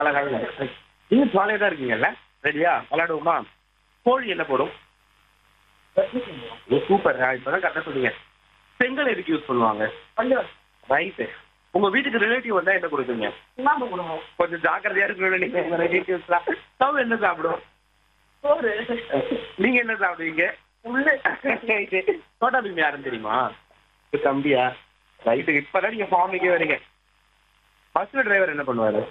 அழகாக நீங்க ஜாலியா தான் இருக்கீங்கல்ல ரெடியா விளையாடுவோமா கோழி என்ன போடும் சூப்பர் இப்பதான் கரெக்டா சொன்னீங்க செங்கல் எதுக்கு யூஸ் பண்ணுவாங்க ரைட்டு உங்க வீட்டுக்கு ரிலேட்டிவ் வந்தா என்ன கொடுக்குங்க கொஞ்சம் ஜாக்கிரதையா இருக்கணும் நீங்க உங்க ரிலேட்டிவ்ஸ்லாம் ஸ்டவ் என்ன சாப்பிடும் நீங்க என்ன சாப்பிடுவீங்க சோட்டா பீம் யாருன்னு தெரியுமா இது தம்பியா ரைட்டு இப்பதான் நீங்க ஃபார்முக்கே வரீங்க பஸ்ல டிரைவர் என்ன பண்ணுவாரு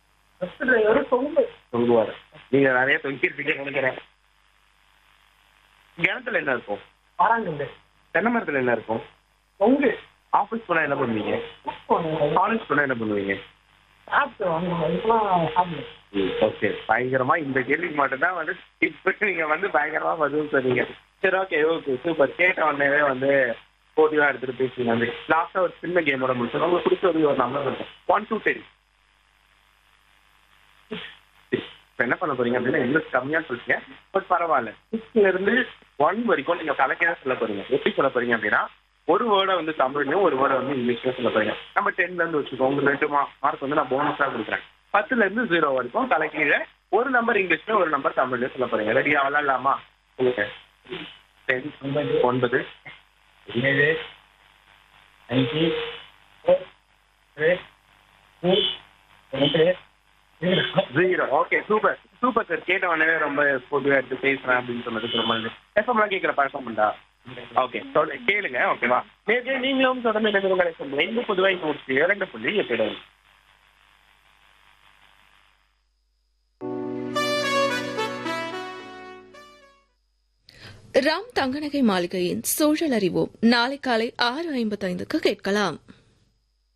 தொங்குவாரு நீங்க நிறைய தொங்கிருப்பீங்க நினைக்கிறேன் கிணத்துல என்ன இருக்கும் தென்னை மரத்துல என்ன இருக்கும் ஆபீஸ் போனா என்ன பண்ணுவீங்க காலேஜ் போனா என்ன பண்ணுவீங்க ஓகே பயங்கரமா இந்த கேள்விக்கு மட்டும்தான் வந்து இப்ப நீங்க வந்து பயங்கரமா பதில் சொன்னீங்க சரி ஓகே ஓகே சூப்பர் கேட்ட உடனே வந்து போட்டியா எடுத்துட்டு பேசுங்க வந்து லாஸ்டா ஒரு சின்ன கேமோட முடிச்சோம் உங்களுக்கு பிடிச்ச ஒரு ஒரு நம்பர் இருக்கும் ஒன் டூ டென் இப்ப என்ன பண்ண போறீங்க அப்படின்னா இங்கிலீஷ் கம்மியா சொல்றீங்க பட் பரவாயில்ல சிக்ஸ்ல இருந்து ஒன் வரைக்கும் நீங்க கலக்கையா சொல்ல போறீங்க எப்படி சொல்ல போறீங்க அப்படின்னா ஒரு வேர்டை வந்து தமிழ்லயும் ஒரு வேர்டை வந்து இங்கிலீஷ்லயும் சொல்ல போறீங்க நம்ம டென்ல இருந்து வச்சுக்கோ உங்களுக்கு ரெண்டு மார்க் வந்து நான் போனஸா கொடுக்குறேன் பத்துல இருந்து ஜீரோ வரைக்கும் தலைக்கீழ ஒரு நம்பர் இங்கிலீஷ்ல ஒரு நம்பர் தமிழ்லயும் சொல்ல போறீங்க ரெடியா விளாடலாமா உங்களுக்கு டென் ஒன்பது ஏழு அஞ்சு ரெண்டு zero okay super super sir கேட்ட உடனே ரொம்ப பொதுவாக எடுத்து பேசுறேன் அப்படின்னு சொன்னதுக்கு ரொம்ப நன்றி எஃப்எம்லாம் கேட்குற பழக்கம் உண்டா ஓகே சொல் கேளுங்க ஓகேவா நேற்று நீங்களும் தொடர்ந்து என்ன உங்களை சொல்லுங்க இந்த பொதுவாக இங்கே முடிச்சு இரண்டு புள்ளி எட்டு ராம் தங்கநகை மாளிகையின் சூழல் அறிவோம் நாளை காலை ஆறு ஐம்பத்தைந்துக்கு கேட்கலாம்